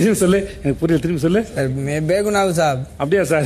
திரும்பி சொல்லு எனக்கு புரியல திரும்பி சொல்லு सर मैं बेगुनाह साहब அப்படியா சார்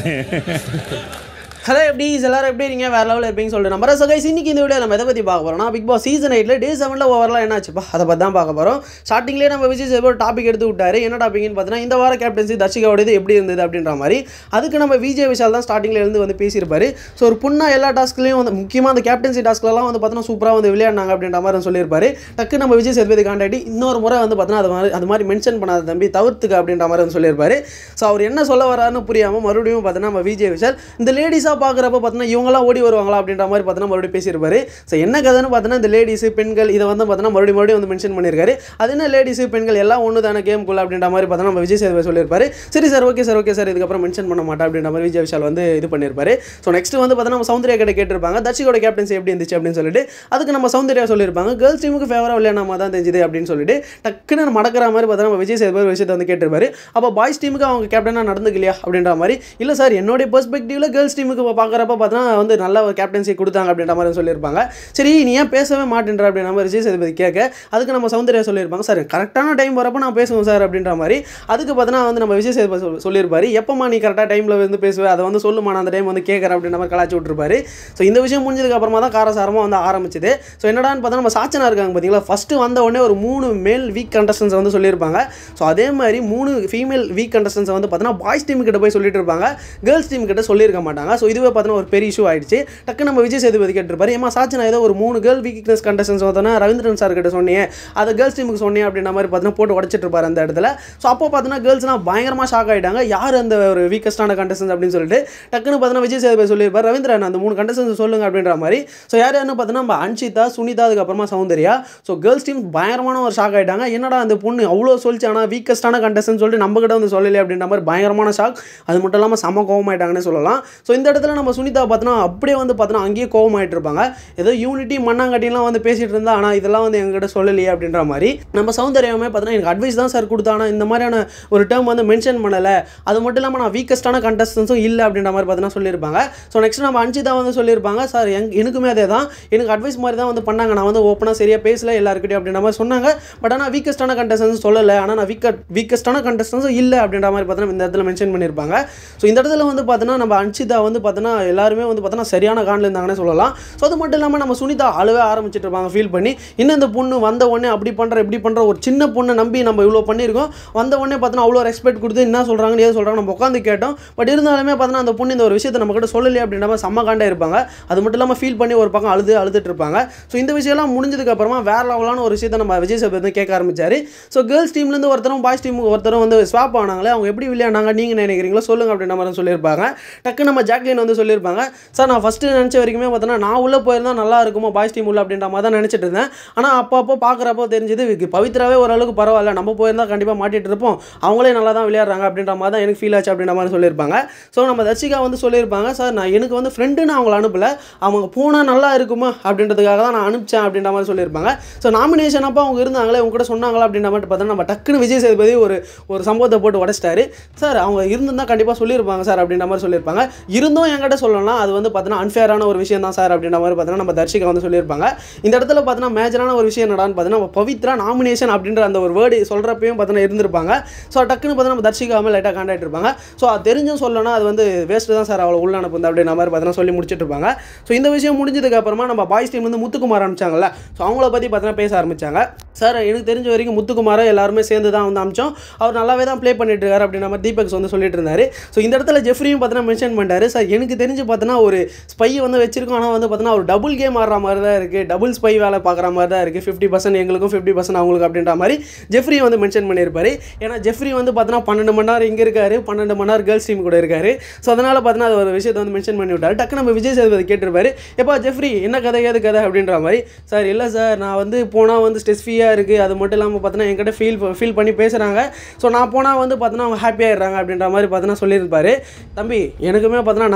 ஹலோ எப்படி எல்லாரும் எப்படி இருக்கீங்க வேற லெவலில் இருப்பீங்கன்னு சொல்லிட்டு நம்ம ஸோ கைஸ் இன்னைக்கு இந்த வீடியோ நம்ம எதை பற்றி பார்க்க போறோம்னா பிக் பாஸ் சீசன் எயிட்டில் டே செவனில் ஓவரலாம் என்னாச்சுப்பா அதை பற்றி தான் பார்க்க போகிறோம் ஸ்டார்டிங்லேயே நம்ம விஜய் சேவை ஒரு டாபிக் எடுத்து விட்டாரு என்ன டாபிக்னு பார்த்தீங்கன்னா இந்த வார கேப்டன்சி தர்ஷிகாவோடது எப்படி இருந்தது அப்படின்ற மாதிரி அதுக்கு நம்ம விஜய் விஷால் தான் ஸ்டார்டிங்ல இருந்து வந்து பேசியிருப்பாரு ஸோ ஒரு புண்ணா எல்லா டாஸ்க்லையும் வந்து முக்கியமாக அந்த கேப்டன்சி டாஸ்க்லலாம் வந்து பார்த்தீங்கன்னா சூப்பராக வந்து விளையாடினாங்க அப்படின்ற மாதிரி வந்து சொல்லியிருப்பாரு டக்கு நம்ம விஜய் சேதுபதி காண்டாடி இன்னொரு முறை வந்து பார்த்தீங்கன்னா அது மாதிரி அது மாதிரி மென்ஷன் பண்ணாத தம்பி தவிர்த்துக்க அப்படின்ற மாதிரி வந்து சொல்லியிருப்பாரு ஸோ அவர் என்ன சொல்ல வராருன்னு புரியாமல் மறுபடியும் பார்த்தீங்கன்னா நம்ம விஜய் விஷால் இந்த லேடிஸாக பார்க்குறப்ப பார்த்தீங்கன்னா இவங்களாம் ஓடி வருவாங்களா அப்படின்ற மாதிரி பார்த்தீங்கன்னா மறுபடியும் பேசியிருப்பாரு ஸோ என்ன கதைன்னு பார்த்தீங்கன்னா இந்த லேடிஸ் பெண்கள் இதை வந்து பார்த்தீங்கன்னா மறுபடியும் மறுபடியும் வந்து மென்ஷன் பண்ணியிருக்காரு அது என்ன லேடிஸ் பெண்கள் எல்லாம் ஒன்று தானே கேம்குள்ள அப்படின்ற மாதிரி பார்த்தீங்கன்னா நம்ம விஜய் சேதுபதி சொல்லியிருப்பாரு சரி sir okay sir okay sir இதுக்கப்புறம் மென்ஷன் பண்ண மாட்டேன் அப்படின்ற மாதிரி விஜய் விஷால் வந்து இது பண்ணியிருப்பாரு ஸோ நெக்ஸ்ட் வந்து பார்த்தீங்கன்னா நம்ம சௌந்தர்யா கிட்ட கேட்டிருப்பாங்க தர்ஷிகோட கேப்டன்சி எப்படி இருந்துச்சு அப்படின்னு சொல்லிட்டு அதுக்கு நம்ம சௌந்தர்யா சொல்லியிருப்பாங்க கேர்ள்ஸ் டீமுக்கு ஃபேவராக விளையாடாம தான் தெரிஞ்சுது அப்படின்னு சொல்லிட்டு டக்குன்னு மடக்கிற மாதிரி பார்த்தீங்கன்னா நம்ம விஜய் சேதுபதி ஒரு விஷயத்தை வந்து கேட்டிருப்பாரு அப்போ பாய்ஸ் டீமுக்கு அவங்க கேப்டனாக நடந்துக்கலையா அப்படின்ற மாதிரி இல்லை சார் என்னுடைய பெர்ஸ்பெக்டிவ்ல கேர்ள்ஸ் டீமுக்கு பார்க்குறப்ப பார்த்தீங்கன்னா வந்து நல்ல ஒரு கேப்டன்சி கொடுத்தாங்க அப்படின்ற மாதிரி சொல்லியிருப்பாங்க சரி நீ ஏன் பேசவே மாட்டேன்ற அப்படின்ற மாதிரி விஜய் சேதுபதி கேட்க அதுக்கு நம்ம சௌந்தர்யா சொல்லியிருப்பாங்க சார் கரெக்டான டைம் வரப்போ நான் பேசுவேன் சார் அப்படின்ற மாதிரி அதுக்கு பார்த்தீங்கன்னா வந்து நம்ம விஜய் சேதுபதி சொல் சொல்லியிருப்பாரு எப்போம்மா நீ கரெக்டாக டைமில் வந்து பேசுவேன் அதை வந்து சொல்லுமா நான் அந்த டைம் வந்து கேட்குறேன் அப்படின்ற மாதிரி கலாச்சி விட்டுருப்பாரு ஸோ இந்த விஷயம் முடிஞ்சதுக்கு அப்புறமா தான் காரசாரமாக வந்து ஆரம்பிச்சது ஸோ என்னடான்னு பார்த்தா நம்ம சாச்சனா இருக்காங்க பார்த்தீங்களா ஃபஸ்ட்டு வந்த உடனே ஒரு மூணு மேல் வீக் கண்டஸ்டன்ஸ் வந்து சொல்லியிருப்பாங்க ஸோ அதே மாதிரி மூணு ஃபீமேல் வீக் கண்டஸ்டன்ஸ் வந்து பார்த்தீங்கன்னா பாய்ஸ் டீம் கிட்ட போய் சொல்லிட்டு இருப்பாங்க கேர்ள்ஸ் டீம் கிட்ட சொல்லியிருக்க மாட்டாங்க ஸோ இதுவே பார்த்தீங்கன்னா ஒரு பெரிய இஷ்யூ ஆயிடுச்சு டக்கு நம்ம விஜய் சேதுபதி கேட்டிருப்பாரு ஏமா சாச்சனா ஏதோ ஒரு மூணு கேர்ள் வீக்னஸ் கண்டஸ்டன்ஸ் பார்த்தோன்னா ரவீந்திரன் சார் கிட்ட சொன்னீங்க அதை கேர்ள்ஸ் டீமுக்கு சொன்னீங்க அப்படின்ற மாதிரி பார்த்தீங்கன்னா போட்டு உடச்சிட்டு இருப்பாரு அந்த இடத்துல ஸோ அப்போ பார்த்தீங்கன்னா கேர்ள்ஸ்லாம் பயங்கரமாக ஷாக் ஆகிட்டாங்க யார் அந்த ஒரு வீக்கஸ்டான கண்டஸ்டன்ஸ் அப்படின்னு சொல்லிட்டு டக்குன்னு பார்த்தீங்கன்னா விஜய் சேதுபதி சொல்லியிருப்பார் ரவீந்திரன் அந்த மூணு கண்டஸ்டன்ஸ் சொல்லுங்க அப்படின்ற மாதிரி ஸோ யார் யாருன்னு பார்த்தீங்கன்னா நம்ம அன்ஷிதா சுனிதா அதுக்கப்புறமா சௌந்தர்யா ஸோ கேர்ள்ஸ் டீம் பயங்கரமான ஒரு ஷாக் ஆகிட்டாங்க என்னடா அந்த பொண்ணு அவ்வளோ சொல்லிச்சு ஆனால் வீக்கஸ்டான கண்டஸ்டன் சொல்லிட்டு நம்ம கிட்ட வந்து சொல்லலை அப்படின்ற மாதிரி பயங்கரமான ஷாக் அது மட்டும் இல்லாமல் செம கோவமாயிட்டாங்கன்னு சொல்லலாம் ஸோ இந்த இடத்துல நம்ம சுனிதா பார்த்தோன்னா அப்படியே வந்து பார்த்தோன்னா அங்கேயே கோவமாயிட்டு இருப்பாங்க ஏதோ யூனிட்டி மண்ணாங்கட்டிலாம் வந்து பேசிட்டு இருந்தா ஆனால் இதெல்லாம் வந்து எங்ககிட்ட சொல்லலையே அப்படின்ற மாதிரி நம்ம சௌந்தர்யமே பார்த்தோன்னா எனக்கு அட்வைஸ் தான் சார் கொடுத்தா ஆனால் இந்த மாதிரியான ஒரு டேர்ம் வந்து மென்ஷன் பண்ணலை அது மட்டும் இல்லாமல் நான் வீக்கஸ்டான கண்டஸ்டன்ஸும் இல்லை அப்படின்ற மாதிரி பார்த்தீங்கன்னா சொல்லியிருப்பாங்க ஸோ நெக்ஸ்ட் நம்ம அன்ஷிதா வந்து சொல்லியிருப்பாங்க சார் எங் எனக்குமே அதே தான் எனக்கு அட்வைஸ் மாதிரி தான் வந்து பண்ணாங்க நான் வந்து ஓப்பனாக சரியாக பேசல எல்லாருக்கிட்டையும் அப்படின்ற மாதிரி சொன்னாங்க பட் ஆனால் வீக்கஸ்டான கண்டஸ்டன்ஸ் சொல்லலை ஆனால் நான் வீக்க வீக்கஸ்டான கண்டஸ்டன்ஸும் இல்லை அப்படின்ற மாதிரி பார்த்தீங்கன்னா இந்த இடத்துல மென்ஷன் பண்ணியிருப்பாங்க ஸோ இந்த இடத்துல வந்து பார்த்தோன்னா நம்ம அன்ஷிதா வந்து பார்த்தோன்னா எல்லாருமே வந்து பார்த்தோன்னா சரியான காண்டில் இருந்தாங்கன்னே சொல்லலாம் ஸோ அது மட்டும் இல்லாமல் நம்ம சுனிதா அழுவே ஆரம்பிச்சிட்டு இருப்பாங்க ஃபீல் பண்ணி இன்னும் இந்த பொண்ணு வந்த உடனே அப்படி பண்ணுற இப்படி பண்ணுற ஒரு சின்ன பொண்ணை நம்பி நம்ம இவ்வளோ பண்ணியிருக்கோம் வந்த உடனே பார்த்தோன்னா அவ்வளோ ரெஸ்பெக்ட் கொடுத்து என்ன சொல்கிறாங்கன்னு ஏது சொல்கிறாங்க நம்ம உட்காந்து கேட்டோம் பட் இருந்தாலுமே பார்த்தோன்னா அந்த பொண்ணு இந்த ஒரு விஷயத்தை நம்ம கிட்ட சொல்லலையே அப்படின்ற மாதிரி செம்ம காண்டா இருப்பாங்க அது மட்டும் இல்லாமல் ஃபீல் பண்ணி ஒரு பக்கம் அழுது அழுதுட்டு இருப்பாங்க ஸோ இந்த விஷயம்லாம் முடிஞ்சதுக்கு அப்புறமா வேற லெவலான ஒரு விஷயத்தை நம்ம விஜய் சேதுபதி வந்து கேட்க ஆரம்பிச்சாரு ஸோ கேர்ள்ஸ் டீம்லேருந்து ஒருத்தரும் பாய்ஸ் டீம் ஒருத்தரும் வந்து ஸ்வாப் ஆனாங்களே அவங்க எப்படி விளையாண்டாங்க நீங்கள் நினைக்கிறீங்களோ சொல்லுங்க அப்படின்ற மாதிரி சொல்லியிருப்பாங்க டக்கு நம்ம ஜாக்லின் வந்து சொல்லியிருப்பாங்க சார் நான் ஃபஸ்ட்டு நினச்ச வரைக்குமே பார்த்தோன்னா நான் உள்ளே போயிருந்தா நல்லா இருக்குமோ பாய்ஸ் டீம் உள்ள அப்படின்ற மாதிரி தான் நினச்சிட்டு இருந்தேன் ஆனால் அப்போ அப்போ பார்க்குறப்போ தெரிஞ்சது இதுக்கு பவித்ராவே ஓரளவுக்கு பரவாயில்ல நம்ம போயிருந்தா கண்டிப்பாக மாட்டிட்டு இருப்போம் அவங்களே நல்லா தான் விளையாடுறாங்க அப்படின்ற மாதிரி தான் எனக்கு ஃபீல் ஆச்சு அப்படின்ற மாதிரி சொல்லியிருப்பாங்க ஸோ நம்ம தர்ஷிகா வந்து சொல்லியிருப்பாங்க சார் நான் எனக்கு வந்து ஃப்ரெண்டுன்னு அவங்கள அனுப்பல அவங்க போனால் நல்லா இருக்குமா அப்படின்றதுக்காக தான் நான் அனுப்பிச்சேன் அப்படின்ற மாதிரி சொல்லியிருப்பாங்க ஸோ நாமினேஷன் அப்போ அவங்க இருந்தாங்களே அவங்க கூட சொன்னாங்களா அப்படின்ற மாதிரி பார்த்தா நம்ம டக்குன்னு விஜய் சேதுபதி ஒரு ஒரு சம்பவத்தை போட்டு உடச்சிட்டாரு சார் அவங்க இருந்திருந்தா கண்டிப்பாக சொல்லியிருப்பாங்க சார் அப்படின்ற மாதிரி சொல்லியிருப்பாங்க இருந்தும் என்கிட்ட சொல்லலாம் அது வந்து பார்த்தீங்கன்னா அன்ஃபேரான ஒரு விஷயம் தான் சார் அப்படின்ற மாதிரி பார்த்தீங்கன்னா நம்ம தர்ஷிகா வந்து சொல்லியிருப்பாங்க இந்த இடத்துல பார்த்தீங்கன்னா மேஜரான ஒரு விஷயம் என்னடான்னு பார்த்தீங்கன்னா நம்ம பவித்ரா நாமினேஷன் அப்படின்ற அந்த ஒரு வேர்டு சொல்கிறப்பையும் பார்த்தீங்கன்னா இருந்திருப்பாங்க ஸோ டக்குன்னு பார்த்தீங்கன்னா நம்ம தர்ஷிகாமல் லைட்டாக காண்டாக்ட் இருப்பாங்க ஸோ அது தெரிஞ்சும் சொல்லணும்னா அது வந்து வேஸ்ட்டு தான் சார் அவளை உள்ள அனுப்புந்து அப்படின்ற மாதிரி பார்த்தீங்கன்னா சொல்லி முடிச்சிட்டு இருப்பாங்க ஸோ இந்த விஷயம் முடிஞ்சதுக்கு அப்புறமா நம்ம பாய்ஸ் டீம் வந்து முத்துக்குமார் அனுப்பிச்சாங்கல்ல ஸோ அவங்கள பற்றி பார்த்தீங்கன்னா பேச ஆரம்பிச்சாங்க சார் எனக்கு தெரிஞ்ச வரைக்கும் முத்துக்குமாரை எல்லாருமே சேர்ந்து தான் வந்து அமிச்சோம் அவர் நல்லாவே தான் ப்ளே பண்ணிட்டு இருக்காரு அப்படின்ற மாதிரி தீபக் வந்து சொல்லிட்டு இருந்தாரு ஸோ இந்த இடத்துல ஜெஃப்ரியும் பார்த்தீங்கன்னா மென்ஷன் பண்ணிட்டாரு சார் எனக்கு தெரிஞ்சு பார்த்தீங்கன்னா ஒரு ஸ்பை வந்து வச்சிருக்கோம் ஆனால் வந்து பார்த்தீங்கன்னா ஒரு டபுள் கேம் ஆடுற மாதிரி தான் இருக்குது டபுள் ஸ்பை வேலை பார்க்குற மாதிரி தான் இருக்குது ஃபிஃப்டி பர்சன்ட் எங்களுக்கும் ஃபிஃப்டி பர்சன்ட் அவங்களுக்கு அப்படின்ற மாதிரி ஜெஃப்ரி வந்து மென்ஷன் பண்ணியிருப்பாரு ஏன்னா ஜெஃப்ரி வந்து பார்த்தீங்கன்னா பன்னெண்டு மணி நேரம் இங்கே இருக்காரு பன்னெண்டு மணி நேரம் கேர்ள்ஸ் டீம் கூட இருக்காரு ஸோ அதனால் பார்த்தீங்கன்னா அது ஒரு விஷயத்தை வந்து மென்ஷன் பண்ணி விட்டாரு டக்கு நம்ம விஜய் சேதுபதி கேட்டிருப்பாரு எப்பா ஜெஃப்ரி என்ன கதை ஏது கதை அப்படின்ற மாதிரி சார் இல்லை சார் நான் வந்து போனால் வந்து ஸ்ட்ரெஸ் ஃப்ரீயாக இருக்குது அது மட்டும் இல்லாமல் பார்த்தீங்கன்னா என்கிட்ட ஃபீல் ஃபீல் பண்ணி பேசுகிறாங்க ஸோ நான் போனால் வந்து பார்த்தீங்கன்னா அவங்க ஹாப்பி ஆயிடுறாங்க அப்படின்ற மாதிரி பார்த்தீங்கன்னா சொல்லியிருப்பாரு தம்பி எனக்குமே பார்த்தீங்கன்னா நிறைய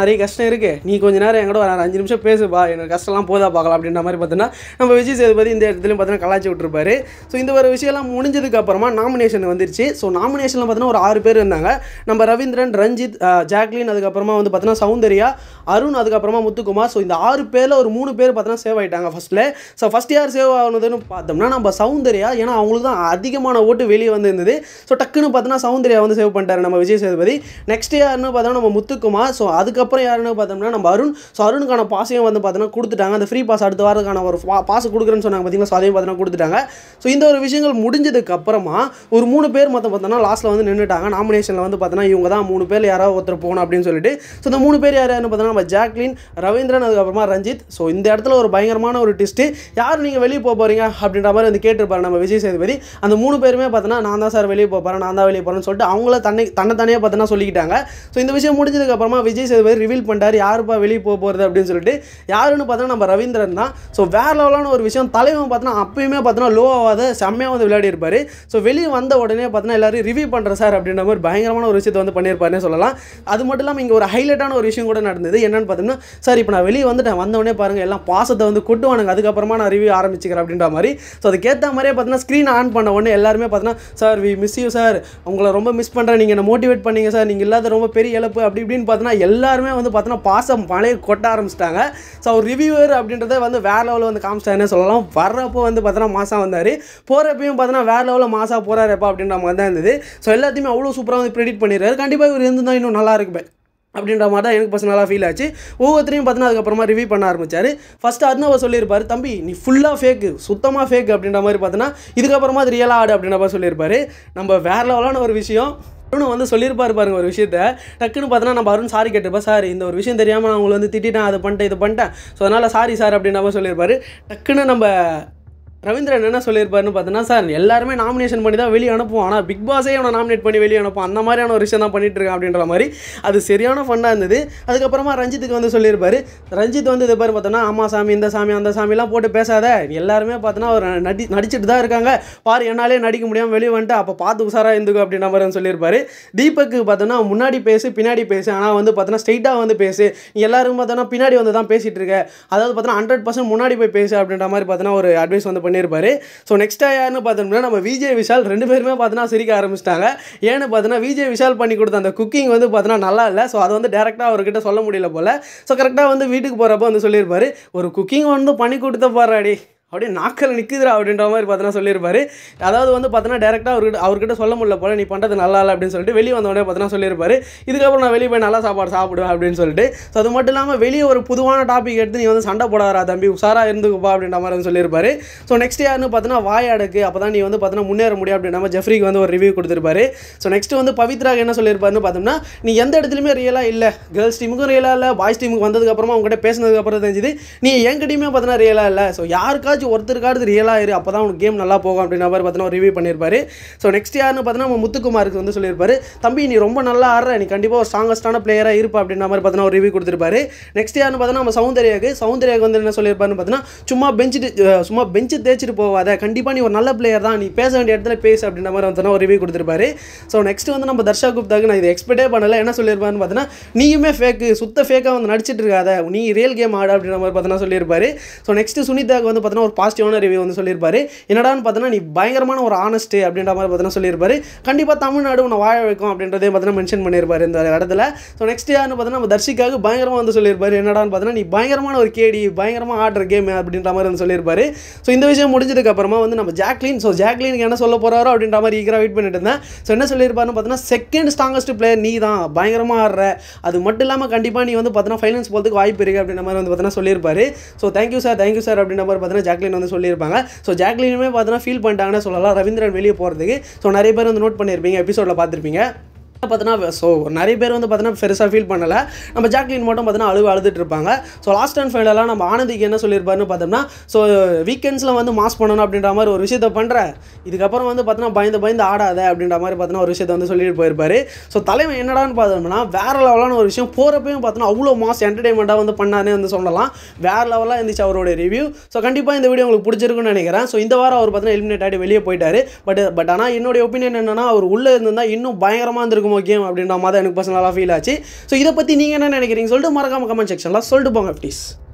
நிறைய கஷ்டம் இருக்குது நீ கொஞ்ச நேரம் என் கூட ஒரு அஞ்சு நிமிஷம் பேசுப்பா எனக்கு கஷ்டம்லாம் போதா பார்க்கலாம் அப்படின்ற மாதிரி பார்த்தீங்கன்னா நம்ம விஜய் சேதுபதி இந்த இடத்துலையும் பார்த்தீங்கன்னா கலாச்சி விட்டுருப்பாரு ஸோ இந்த ஒரு விஷயம்லாம் முடிஞ்சதுக்கு அப்புறமா நாமினேஷன் வந்துருச்சு ஸோ நாமினேஷனில் பார்த்தீங்கன்னா ஒரு ஆறு பேர் இருந்தாங்க நம்ம ரவீந்திரன் ரஞ்சித் அஹ், ஜாக்லின் அதுக்கப்புறமா வந்து பார்த்தீங்கன்னா சௌந்தர்யா அருண் அதுக்கப்புறமா முத்துக்குமார் ஸோ இந்த ஆறு பேரில் ஒரு மூணு பேர் பார்த்தீங்கன்னா சேவ் ஆயிட்டாங்க ஃபஸ்ட்டில் ஸோ ஃபஸ்ட் யார் சேவ் ஆகுனதுன்னு பார்த்தோம்னா நம்ம சௌந்தர்யா ஏன்னா அவங்களுக்கு தான் அதிகமான ஓட்டு வெளியே வந்து இருந்தது ஸோ டக்குன்னு பார்த்தோன்னா சௌந்தர்யா வந்து சேவ் பண்ணிட்டாரு நம்ம விஜய் சேதுபதி நெக்ஸ்ட் யாருன்னு பார்த்தோம்னா நம்ம முத்துக்குமார் ஸோ அதுக்கப்புறம் யாருன்னு பார்த்தோம்னா நம்ம அருண் ஸோ அருணுக்கான பாஸையும் வந்து பார்த்தோன்னா கொடுத்துட்டாங்க அந்த ஃப்ரீ பாஸ் அடுத்த வாரத்துக்கான ஒரு பாஸ் கொடுக்குறேன்னு சொன்னாங்க பார்த்தீங்களா ஸோ அதையும் பார்த்தோன்னா கொடுத்துட்டாங்க ஸோ இந்த ஒரு விஷயங்கள் முடிஞ்சதுக்கு அப்புறமா ஒரு மூணு பேர் மொத்தம் பார்த்தோன்னா லாஸ்ட்டில் வந்து நின்றுட்டாங்க நாமினேஷனில் வந்து பார்த்தோன்னா இவங்க தான் மூணு பேர் யாராவது ஒருத்தர் போகணும் அப்படின்னு சொல்லிட்டு ஸோ இந்த மூணு பேர் யார் யாருன்னு பார்த்தோன்னா நம்ம ஜாக்லின் ரவீந்திரன் அதுக்கப்புறமா ரஞ்சித் ஸோ இந்த இடத்துல ஒரு பயங்கரமான ஒரு டிஸ்ட்டு யார் நீங்கள் வெளியே போக போகிறீங்க அப்படின்ற மாதிரி வந்து கேட்டிருப்பாரு நம்ம விஜய் சேதுபதி அந்த மூணு பேருமே பார்த்தோன்னா நான் தான் சார் வெளியே போக போகிறேன் நான் தான் வெளியே போகிறேன்னு சொல்லிட்டு அவங்கள தன்னை தன்னைத்தானே பார்த்தோன்னா சொல்லிக்கிட்டாங்க ஸோ இந்த விஷயம் முடிஞ்சதுக்கு அப்புறமா விஜய் சேதுபதி ரிவீல் பண்ணிட்டார் யாருப்பா வெளியே போக போகிறது அப்படின்னு சொல்லிட்டு யாருன்னு பார்த்தோன்னா நம்ம ரவீந்திரன் தான் ஸோ வேற லெவலான ஒரு விஷயம் தலைவன் பார்த்தோன்னா அப்பயுமே பார்த்தோன்னா லோ ஆகாத செம்மையாக வந்து விளையாடி இருப்பார் ஸோ வெளியே வந்த உடனே பார்த்தோன்னா எல்லாரும் ரிவ்யூ பண்ணுற சார் அப்படின்ற மாதிரி பயங்கரமான ஒரு விஷயத்தை வந்து பண்ணியிருப்பாருன்னே சொல்லலாம் அது மட்டும் இல்லாமல் இங்கே ஒரு ஹைலைட்டான ஒரு விஷயம் கூட நடந்தது என்னன்னு பார்த்தோம்னா சார் இப்போ நான் வெளியே வந்துட்டேன் வந்த உடனே பாருங்கள் எல்லாம் பாசத்தை வந்து கொட்டுவானுங்க அதுக்கப்புறமா நான் ரிவ்யூ ஆரம்பிச்சுக்கிறேன் அப்படின்ற மாதிரி ஸோ அதுக்கேற்ற மாதிரியே பார்த்தீங்கன்னா ஸ்க்ரீன் ஆன் பண்ண உடனே எல்லாருமே பார்த்தீங்கன்னா sir we miss you sir உங்களை ரொம்ப மிஸ் பண்ணுறேன் நீங்கள் என்ன மோட்டிவேட் பண்ணீங்க சார் நீங்கள் இல்லாத ரொம்ப பெரிய இழப்பு அப்படி இப்படின்னு பார்த்தீங்கன்னா எல்லாருமே வந்து பார்த்தீங்கன்னா பாசம் மழையை கொட்ட ஆரம்பிச்சிட்டாங்க ஸோ அவர் ரிவ்யூவர் அப்படின்றத வந்து வேற லெவலில் வந்து காமிச்சிட்டாருன்னு சொல்லலாம் வர்றப்போ வந்து பார்த்தீங்கன்னா மாதம் வந்தார் போகிறப்பையும் பார்த்தீங்கன்னா வேற லெவலில் மாசா போகிறாருப்பா அப்படின்ற மாதிரி தான் இருந்தது ஸோ எல்லாத்தையுமே அவ்வளோ சூப்பராக வந்து ப்ரெடிட் பண்ணிடுறாரு கண்டிப்பாக இவர் இருந்தால் இன்னும் நல்லா இருக்குமே அப்படின்ற மாதிரி தான் எனக்கு பர்சனலாக ஃபீல் ஆச்சு ஒவ்வொருத்தரையும் பார்த்தீங்கன்னா அதுக்கப்புறமா ரிவ்யூ பண்ண ஆரம்பிச்சார் ஃபஸ்ட்டு அருணாவை சொல்லியிருப்பார் தம்பி நீ ஃபுல்லாக ஃபேக்கு சுத்தமாக ஃபேக் அப்படின்ற மாதிரி பார்த்தீங்கன்னா இதுக்கப்புறமா அது ரியலாக ஆடு அப்படின்ற மாதிரி சொல்லியிருப்பாரு நம்ம வேற லெவலான ஒரு விஷயம் அருண் வந்து சொல்லியிருப்பாரு பாருங்க ஒரு விஷயத்த டக்குன்னு பார்த்தோன்னா நம்ம அருண் சாரி கேட்டிருப்பா சார் இந்த ஒரு விஷயம் தெரியாமல் நான் உங்களை வந்து திட்டிட்டேன் அதை பண்ணிட்டேன் இது பண்ணிட்டேன் ஸோ அதனால் சாரி சார் அப்படின்ற மாதிரி சொல்லியிருப்பாரு டக்குன்னு நம்ம ரவீந்திரன் என்ன சொல்லியிருப்பாருன்னு பார்த்தீங்கன்னா சார் எல்லாருமே நாமினேஷன் பண்ணி தான் வெளியே அனுப்புவோம் ஆனால் பிக் பாஸே அவனை நாமினேட் பண்ணி வெளியே அனுப்பும் அந்த மாதிரியான ஒரு விஷயம் தான் பண்ணிட்டு இருக்கான் அப்படின்ற மாதிரி அது சரியான ஃபன்னாக இருந்தது அதுக்கப்புறமா ரஞ்சித்துக்கு வந்து சொல்லியிருப்பாரு ரஞ்சித் வந்து இது பேர் பார்த்தோன்னா ஆமா சாமி இந்த சாமி அந்த சாமிலாம் போட்டு பேசாத எல்லாருமே பார்த்தோன்னா ஒரு நடி நடிச்சிட்டு தான் இருக்காங்க பாரு என்னாலே நடிக்க முடியாமல் வெளியே வந்துட்டு அப்போ பார்த்து உசாராக இருந்துக்கும் அப்படின்ற மாதிரி வந்து சொல்லியிருப்பாரு தீபக்கு பார்த்தோன்னா முன்னாடி பேசு பின்னாடி பேசு ஆனால் வந்து பார்த்தோன்னா ஸ்ட்ரைட்டாக வந்து பேசு நீ எல்லாரும் பார்த்தோன்னா பின்னாடி வந்து தான் பேசிகிட்டு இருக்க அதாவது பார்த்தோன்னா ஹண்ட்ரட் பர்சன்ட் முன்னாடி போய் பேசு அப்படின்ற மாதிரி பார்த்தோன்னா ஒரு அட்வைஸ் வந்து பண்ணியிருப்பாரு ஸோ நெக்ஸ்ட்டாக யாருன்னு பார்த்தோம்னா நம்ம விஜய் விஷால் ரெண்டு பேருமே பார்த்தோன்னா சிரிக்க ஆரம்பிச்சிட்டாங்க ஏன்னு பார்த்தோன்னா விஜய் விஷால் பண்ணி கொடுத்த அந்த குக்கிங் வந்து பார்த்தோன்னா நல்லா இல்லை ஸோ அதை வந்து டேரெக்டாக அவர்கிட்ட சொல்ல முடியல போல் ஸோ கரெக்டாக வந்து வீட்டுக்கு போகிறப்ப வந்து சொல்லியிருப்பாரு ஒரு குக்கிங் வந்து பண்ணி கொடுத்த பாராடி அப்படியே நாக்கில் நிற்குதுடா அப்படின்ற மாதிரி பார்த்தோன்னா சொல்லியிருப்பாரு அதாவது வந்து பார்த்தோன்னா டேரெக்டாக அவர்கிட்ட அவர்கிட்ட சொல்ல முடியல போல நீ பண்ணுறது நல்லா இல்லை அப்படின்னு சொல்லிட்டு வெளியே வந்த உடனே பார்த்தோன்னா சொல்லியிருப்பாரு இதுக்கப்புறம் நான் வெளியே போய் நல்லா சாப்பாடு சாப்பிடுவேன் அப்படின்னு சொல்லிட்டு ஸோ அது மட்டும் இல்லாமல் வெளியே ஒரு புதுவான டாபிக் எடுத்து நீ வந்து சண்டை போடாதா தம்பி உஷாராக இருந்துக்குப்பா அப்படின்ற மாதிரி வந்து சொல்லியிருப்பாரு ஸோ நெக்ஸ்ட் யாருன்னு பார்த்தோன்னா வாயாடுக்கு அப்போ தான் நீ வந்து பார்த்தோன்னா முன்னேற முடியும் அப்படின்ற மாதிரி ஜெஃப்ரிக்கு வந்து ஒரு ரிவ்யூ கொடுத்துருப்பாரு ஸோ நெக்ஸ்ட் வந்து பவித்ராக்கு என்ன சொல்லியிருப்பாருன்னு பார்த்தோம்னா நீ எந்த இடத்துலையுமே ரியலாக இல்லை கேர்ள்ஸ் டீமுக்கும் ரியலாக இல்லை பாய்ஸ் டீமுக்கு வந்ததுக்கப்புறமா உங்ககிட்ட பேசினதுக்கு அப்புறம் தெரிஞ்சுது நீ என்கிட்டயுமே பார்த்தோன்னா ரியலாக இல்லை ஸோ யாருக்காச்சும் ஒருத்தருக்காவது ரியலாக இரு அப்போ தான் உனக்கு கேம் நல்லா போகும் அப்படின்ற மாதிரி பார்த்தோன்னா ரிவ்யூ பண்ணியிருப்பாரு ஸோ நெக்ஸ்ட் யாருன்னு பார்த்தோன்னா நம்ம முத்துக்குமாருக்கு வந்து சொல்லியிருப்பாரு தம்பி நீ ரொம்ப நல்லா ஆடுற நீ கண்டிப்பாக ஒரு ஸ்ட்ராங்கஸ்டான பிளேயராக இருப்பா அப்படின்ற மாதிரி பார்த்தோன்னா ஒரு ரிவ்யூ கொடுத்துருப்பாரு நெக்ஸ்ட் யாருன்னு பார்த்தோன்னா நம்ம சௌந்தர்யாக்கு சௌந்தர்யாக்கு வந்து என்ன சொல்லியிருப்பாருன்னு பார்த்தோன்னா சும்மா பெஞ்சு சும்மா பெஞ்சு தேய்ச்சிட்டு போவாத கண்டிப்பாக நீ ஒரு நல்ல பிளேயர் தான் நீ பேச வேண்டிய இடத்துல பேசு அப்படின்ற மாதிரி வந்து ஒரு ரிவ்யூ கொடுத்துருப்பாரு ஸோ நெக்ஸ்ட் வந்து நம்ம தர்ஷா குப்தாக்கு நான் இதை எக்ஸ்பெக்டே பண்ணல என்ன சொல்லியிருப்பாருன்னு பார்த்தோன்னா நீயுமே ஃபேக்கு சுத்த ஃபேக்காக வந்து நடிச்சிட்டு இருக்காத நீ ரியல் கேம் ஆடு அப்படின்ற மாதிரி பார்த்தோன்னா சொல்லியிருப்பாரு ஸோ நெக்ஸ்ட் சுனிதாக்கு வந்து பார்த்தோன்னா ஒரு பாசிட்டிவான ரிவ்யூ வந்து சொல்லியிருப்பாரு என்னடான்னு பார்த்தோன்னா நீ பயங்கரமான ஒரு ஆனஸ்ட் அப்படின்ற மாதிரி பார்த்தோன்னா சொல்லியிருப்பாரு கண்டிப்பாக தமிழ்நாடு உன்னை வாழ வைக்கும் அப்படின்றதே பார்த்தோன்னா மென்ஷன் பண்ணியிருப்பாரு இந்த இடத்துல ஸோ நெக்ஸ்ட் யாருன்னு பார்த்தோன்னா நம்ம தர்ஷிக்காக பயங்கரமாக வந்து சொல்லியிருப்பாரு என்னடான்னு பார்த்தோன்னா நீ பயங்கரமான ஒரு கேடி பயங்கரமாக ஆடுற கேம் அப்படின்ற மாதிரி வந்து சொல்லியிருப்பாரு ஸோ இந்த விஷயம் முடிஞ்சதுக்கு அப்புறமா வந்து நம்ம ஜாக்லின் ஸோ ஜாக்லினுக்கு என்ன சொல்ல போறாரோ அப்படின்ற மாதிரி ஈகராக வெயிட் பண்ணிட்டு இருந்தேன் ஸோ என்ன சொல்லியிருப்பாருன்னு பார்த்தோன்னா செகண்ட் ஸ்ட்ராங்கஸ்ட் பிளேயர் நீ தான் பயங்கரமாக ஆடுற அது மட்டும் இல்லாமல் கண்டிப்பாக நீ வந்து பார்த்தோன்னா ஃபைனல்ஸ் போகிறதுக்கு வாய்ப்பு இருக்குது அப்படின்ற மாதிரி வந்து பார்த்தோன்னா சொல்லியிருப்பாரு so thank you sir thank you sir அப்படின்ற மாதிரி பார்த்தோன்னா ஜாக்லின் வந்து சொல்லியிருப்பாங்க ஸோ ஜாக்லினுமே பார்த்தோன்னா ஃபீல் பண்ணிட்டாங்கன்னு சொல்லலாம் ரவீந்திரன் வெளியே போகிறதுக்கு ஸோ நிறைய பேர் வந்து நோட் பண்ணியிருப்பீங்க எபிசோடில் பார்த்துருப்பீங்க பார்த்தோன்னா ஸோ நிறைய பேர் வந்து பார்த்தோன்னா பெருசாக ஃபீல் பண்ணலை நம்ம ஜாக்லின் மட்டும் பார்த்தோன்னா அழுவு அழுதுட்டு இருப்பாங்க ஸோ லாஸ்ட் அண்ட் ஃபைனலாக நம்ம ஆனந்திக்கு என்ன சொல்லியிருப்பாருன்னு பார்த்தோம்னா ஸோ வீக்கெண்ட்ஸில் வந்து மாஸ் பண்ணணும் அப்படின்ற மாதிரி ஒரு விஷயத்த பண்ணுற இதுக்கப்புறம் வந்து பார்த்தோன்னா பயந்து பயந்து ஆடாத அப்படின்ற மாதிரி பார்த்தோன்னா ஒரு விஷயத்த வந்து சொல்லிட்டு போயிருப்பாரு ஸோ தலைவன் என்னடான்னு பார்த்தோம்னா வேற லெவலான ஒரு விஷயம் போகிறப்பையும் பார்த்தோன்னா அவ்வளோ மாஸ் என்டர்டைன்மெண்ட்டாக வந்து பண்ணானே வந்து சொல்லலாம் வேற லெவலாக இருந்துச்சு அவரோட ரிவ்யூ ஸோ கண்டிப்பாக இந்த வீடியோ உங்களுக்கு பிடிச்சிருக்குன்னு நினைக்கிறேன் ஸோ இந்த வாரம் அவர் பார்த்தீங்கன்னா எலிமினேட் ஆகிட்டு வெளியே போயிட்டாரு பட் பட் ஆனால் என்னுடைய ஒப்பீனியன் என்னன்னா அவர் உள்ளே இருந்திருந்தா இன்னும் பயங்கரமாக இருந்திருக்கும் எனக்கு முக்கியம் அப்படின்ற மாதிரி தான் எனக்கு பர்சனலாக ஃபீல் ஆச்சு ஸோ இதை பற்றி நீங்கள் என்ன நினைக்கிறீங்க சொல்லிட்டு மறக்காம கமெண்ட் செக்ஷனில் சொல்லிட்டு போங்க ப்ளீஸ்